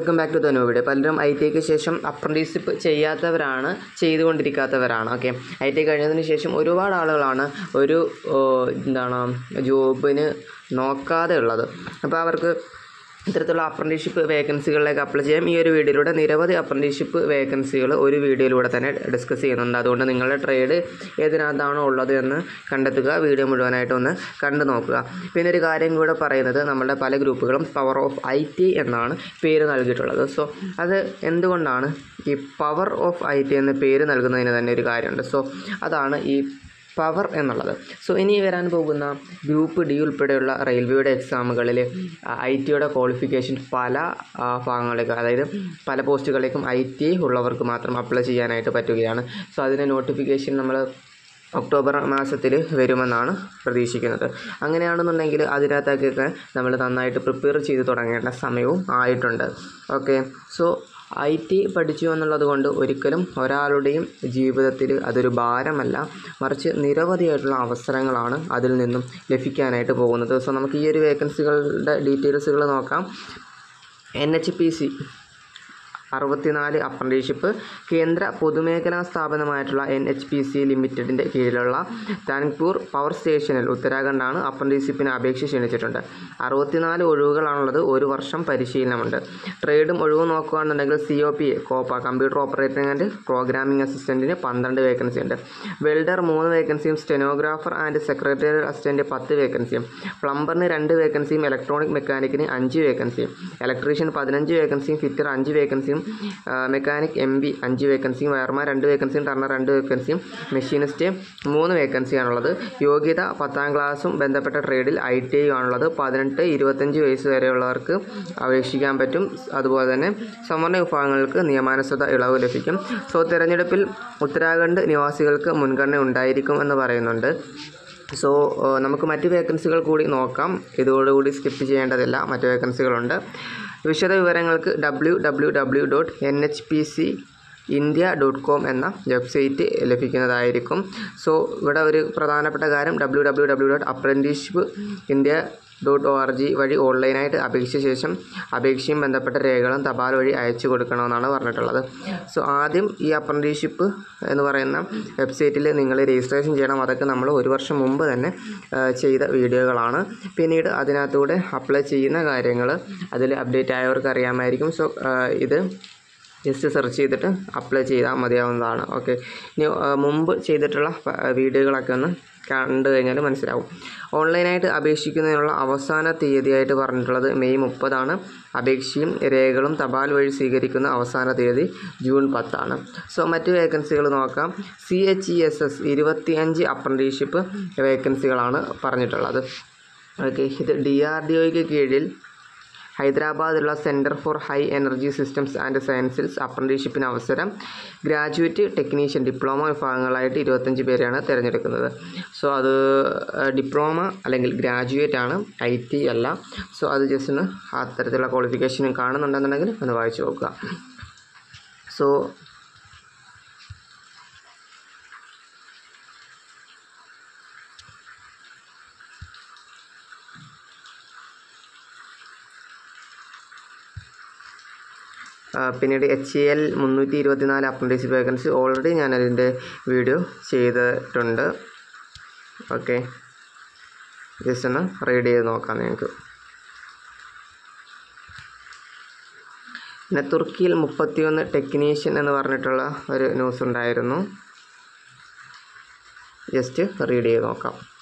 welcome back to Dhanu video പലരും ഐ ടിക്ക് ശേഷം അപ്രൻറ്റീഷിപ്പ് ചെയ്യാത്തവരാണ് ചെയ്തുകൊണ്ടിരിക്കാത്തവരാണ് ഓക്കെ ഐ ടി കഴിഞ്ഞതിന് ശേഷം ഒരുപാട് ആളുകളാണ് ഒരു ഓ, എന്താണ് ജോബിന് നോക്കാതെ ഉള്ളത് അപ്പോൾ അവർക്ക് ഇത്തരത്തിലുള്ള അപ്രൻറ്റീഷിപ്പ് വേക്കൻസികളിലേക്ക് അപ്ലൈ ചെയ്യാം ഈ ഒരു വീഡിയോയിലൂടെ നിരവധി അപ്രൻറ്റീഷിപ്പ് വേക്കൻസികൾ ഒരു വീഡിയോയിലൂടെ തന്നെ ഡിസ്കസ് ചെയ്യുന്നുണ്ട് അതുകൊണ്ട് നിങ്ങളുടെ ട്രേഡ് ഏതിനകത്താണോ ഉള്ളത് എന്ന് കണ്ടെത്തുക വീഡിയോ മുഴുവനായിട്ട് ഒന്ന് കണ്ടു നോക്കുക പിന്നെ ഒരു കാര്യം കൂടെ പറയുന്നത് നമ്മുടെ പല ഗ്രൂപ്പുകളും പവർ ഓഫ് ഐ ടി എന്നാണ് പേര് നൽകിയിട്ടുള്ളത് സോ അത് എന്തുകൊണ്ടാണ് ഈ പവർ ഓഫ് ഐ ടി എന്ന പേര് നൽകുന്നതിന് തന്നെ ഒരു കാര്യമുണ്ട് സോ അതാണ് ഈ പവർ എന്നുള്ളത് സോ ഇനി വരാൻ പോകുന്ന ഗ്രൂപ്പ് ഡി ഉൾപ്പെടെയുള്ള റെയിൽവേയുടെ എക്സാമുകളിൽ ഐ ടിയുടെ ക്വാളിഫിക്കേഷൻ പല ആ, ഭാഗങ്ങളിലേക്ക് അതായത് പല പോസ്റ്റുകളിലേക്കും ഐ ടി ഉള്ളവർക്ക് മാത്രം അപ്ലൈ ചെയ്യാനായിട്ട് പറ്റുകയാണ് സോ അതിൻ്റെ നോട്ടിഫിക്കേഷൻ നമ്മൾ ഒക്ടോബർ മാസത്തിൽ വരുമെന്നാണ് പ്രതീക്ഷിക്കുന്നത് അങ്ങനെയാണെന്നുണ്ടെങ്കിൽ അതിനകത്തേക്കൊക്കെ നമ്മൾ നന്നായിട്ട് പ്രിപ്പയർ ചെയ്ത് തുടങ്ങേണ്ട സമയവും ആയിട്ടുണ്ട് ഓക്കെ സോ ഐ ടി പഠിച്ചു എന്നുള്ളത് കൊണ്ട് ഒരിക്കലും ഒരാളുടെയും ജീവിതത്തിൽ അതൊരു ഭാരമല്ല മറിച്ച് നിരവധിയായിട്ടുള്ള അവസരങ്ങളാണ് അതിൽ നിന്നും ലഭിക്കാനായിട്ട് പോകുന്നത് സോ നമുക്ക് ഈ ഒരു വേക്കൻസികളുടെ ഡീറ്റെയിൽസുകൾ നോക്കാം എൻ എച്ച് പി സി അറുപത്തിനാല് അപ്രന്റീഷിപ്പ് കേന്ദ്ര പൊതുമേഖലാ സ്ഥാപനമായിട്ടുള്ള എൻ എച്ച് പി സി ലിമിറ്റഡിൻ്റെ കീഴിലുള്ള താൻപൂർ പവർ സ്റ്റേഷനിൽ ഉത്തരാഖണ്ഡാണ് അപ്രന്റീഷിപ്പിന് അപേക്ഷ ക്ഷണിച്ചിട്ടുണ്ട് അറുപത്തിനാല് ഒഴിവുകളാണുള്ളത് ഒരു വർഷം പരിശീലനമുണ്ട് ട്രേഡും ഒഴിവ് നോക്കുകയാണെന്നുണ്ടെങ്കിൽ C O P COPA computer operating and programming അസിസ്റ്റൻറ്റിന് പന്ത്രണ്ട് വേക്കൻസി ഉണ്ട് വെൽഡർ മൂന്ന് വേക്കൻസിയും സ്റ്റെനോഗ്രാഫർ ആൻഡ് സെക്രട്ടറി അസിസ്റ്റൻറ്റ് പത്ത് വേക്കൻസിയും പ്ലംബറിന് രണ്ട് വേക്കൻസിയും ഇലക്ട്രോണിക് മെക്കാനിക്കിന് അഞ്ച് വേക്കൻസിയും ഇലക്ട്രീഷ്യൻ പതിനഞ്ച് വേക്കൻസിയും ഫിറ്റർ അഞ്ച് വേക്കൻസിയും മെക്കാനിക് എം ബി അഞ്ച് വേക്കൻസിയും വയർമാൻ രണ്ട് വേക്കൻസിയും ടർണർ രണ്ട് വേക്കൻസിയും മെഷീനിസ്റ്റ് മൂന്ന് വേക്കൻസിയാണുള്ളത് യോഗ്യത പത്താം ക്ലാസ്സും ബന്ധപ്പെട്ട ട്രേഡിൽ ഐ ടി ഐ ആണുള്ളത് പതിനെട്ട് ഇരുപത്തഞ്ച് വയസ്സ് വരെയുള്ളവർക്ക് അപേക്ഷിക്കാൻ പറ്റും അതുപോലെ തന്നെ സംവരണ വിഭാഗങ്ങൾക്ക് നിയമാനുസൃത ഇളവ് ലഭിക്കും സോ തിരഞ്ഞെടുപ്പിൽ ഉത്തരാഖണ്ഡ് നിവാസികൾക്ക് മുൻഗണന ഉണ്ടായിരിക്കും എന്ന് പറയുന്നുണ്ട് സോ ഏഹ് നമുക്ക് മറ്റ് വേക്കൻസികൾ കൂടി നോക്കാം ഇതോടുകൂടി സ്കിപ്പ് ചെയ്യേണ്ടതില്ല മറ്റ് വേക്കൻസികളുണ്ട് വിശദ വിവരങ്ങൾക്ക് W W W dot N H P C India dot com എന്ന വെബ്സൈറ്റ് ലഭിക്കുന്നതായിരിക്കും സോ ഇവിടെ ഒരു പ്രധാനപ്പെട്ട കാര്യം W W W dot apprenticeship India dot O R G വഴി ഓൺലൈനായിട്ട് അപേക്ഷിച്ച ശേഷം അപേക്ഷയും ബന്ധപ്പെട്ട രേഖകളും തപാൽ വഴി അയച്ചു കൊടുക്കണമെന്നാണ് പറഞ്ഞിട്ടുള്ളത് സോ ആദ്യം ഈ അപ്രൻറ്റീഷിപ്പ് എന്ന് പറയുന്ന വെബ്സൈറ്റിൽ നിങ്ങൾ രജിസ്ട്രേഷൻ ചെയ്യണം അതൊക്കെ നമ്മൾ ഒരു വർഷം മുമ്പ് തന്നെ ആ, ചെയ്ത വീഡിയോകളാണ് പിന്നീട് അതിനകത്തൂടെ അപ്ലൈ ചെയ്യുന്ന കാര്യങ്ങൾ അതിൽ അപ്ഡേറ്റ് ആയവർക്ക് അറിയാമായിരിക്കും സോ ആ, ഇത് ജസ്റ്റ് സെർച്ച് ചെയ്തിട്ട് അപ്ലൈ ചെയ്താൽ മതിയാവുന്നതാണ് ഓക്കെ ഇനി ആ, മുമ്പ് ചെയ്തിട്ടുള്ള പ- വീഡിയോകളൊക്കെ ഒന്ന് കണ്ടു കഴിഞ്ഞാൽ മനസ്സിലാവും ഓൺലൈനായിട്ട് അപേക്ഷിക്കുന്നതിനുള്ള അവസാന തീയതിയായിട്ട് പറഞ്ഞിട്ടുള്ളത് മെയ് മുപ്പതാണ് അപേക്ഷയും രേഖകളും തപാൽ വഴി സ്വീകരിക്കുന്ന അവസാന തീയതി ജൂൺ പത്താണ് സോ മറ്റ് വേക്കൻസികൾ നോക്കാം C H E S S ഇരുപത്തിയഞ്ച് അപ്രൻറ്റീഷിപ്പ് വേക്കൻസികളാണ് പറഞ്ഞിട്ടുള്ളത് ഓക്കെ ഇത് ഡി ആർ ഡി ഒയ്ക്ക് കീഴിൽ ഹൈദരാബാദിലുള്ള centre for high energy systems and സയൻസിൽ അപ്രൻറ്റീഷിപ്പിന് അവസരം ഗ്രാജുവേറ്റ് ടെക്നീഷ്യൻ ഡിപ്ലോമ വിഭാഗങ്ങളായിട്ട് ഇരുപത്തഞ്ച് പേരെയാണ് തിരഞ്ഞെടുക്കുന്നത് സോ അത് ഡിപ്ലോമ അല്ലെങ്കിൽ ഗ്രാജുവേറ്റ് ആണ് ഐ ടി അല്ല സോ അത് ജസ്റ്റ് ഒന്ന് അത്തരത്തിലുള്ള ക്വാളിഫിക്കേഷൻ കാണുന്നുണ്ടെന്നുണ്ടെങ്കിൽ ഒന്ന് വായിച്ചു നോക്കുക സോ ആ, പിന്നീട് എച്ച് ഇ എൽ മുന്നൂറ്റി ഇരുപത്തിനാല് അപ്രൻറ്റീസ് വേക്കൻസി ഓൾറെഡി ഞാനതിൻ്റെ വീഡിയോ ചെയ്തിട്ടുണ്ട് ഓക്കെ ജസ്റ്റ് ഒന്ന് റീഡ് ചെയ്ത് നോക്കാം നിങ്ങൾക്ക് പിന്നെ തുർക്കിയിൽ മുപ്പത്തിയൊന്ന് ടെക്നീഷ്യൻ എന്ന് പറഞ്ഞിട്ടുള്ള ഒരു ന്യൂസ് ഉണ്ടായിരുന്നു ജസ്റ്റ് റീഡ് ചെയ്ത് നോക്കാം